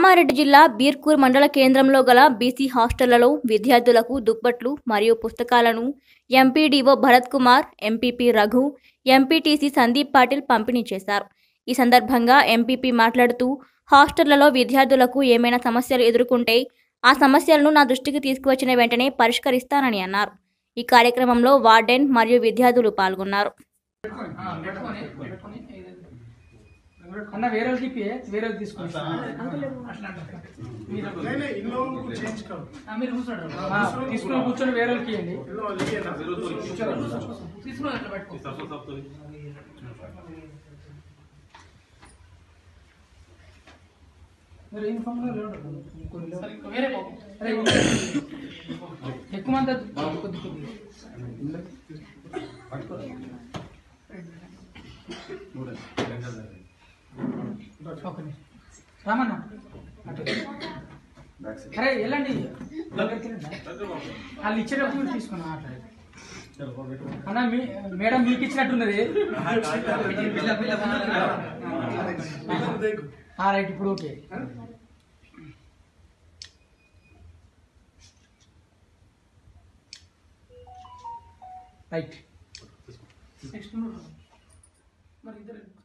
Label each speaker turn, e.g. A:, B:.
A: కామారెడ్డి జిల్లా బీర్కూర్ మండల కేంద్రంలో గల బీసీ హాస్టళ్లలో విద్యార్థులకు దుప్పట్లు మరియు పుస్తకాలను MPDO Bharat Kumar MPP Raghu MPTC Sandeep Patil పంపిణీ చేశారు ఈ సందర్భంగా ఎంపీపీ మాట్లాడుతూ హాస్టళ్లలో విద్యార్థులకు ఏమైనా సమస్యలు ఎదుర్కొంటే ఆ సమస్యలను నా దృష్టికి తీసుకువచ్చిన వెంటనే పరిష్కరిస్తానని అన్నారు ఈ కార్యక్రమంలో వార్డెన్ మరియు విద్యార్థులు పాల్గొన్నారు
B: ఆ, పెట్టుకొని పెట్టుకొని అన్న వేరే వాళ్ళకి ఇప్పి వేరే వాళ్ళకి తీసుకొని మీరు
C: नहीं नहीं इन लोगों को चेंज करो
B: ఆ, మీరు కూర్చోండి ఆ, తీసుకొని కూర్చొని వేరే వాళ్ళకి ఇవ్వండి
C: इन लोग लिए ना
B: తీసుకొని అట్లా పెట్టుకో మీరు యూనిఫామ్ లో లేడు. కొన్ని లేవు. వేరే పో. అరే, ఎక్కువ మంది వద్దు. కొద్ది కొద్ది ఓకే రామన్న అటు. అరే వెళ్ళండి దగ్గరికి వెళ్ళండి. వాళ్ళు ఇచ్చేటప్పుడు మీరు తీసుకున్నా అట్లా అన్న మీ మేడం మీకు ఇచ్చినట్టున్నది
C: देखो
B: ఆ, రైట్ ఇప్పుడు ఓకే రైట్ నెక్స్ట్ మరి ఇద్దరు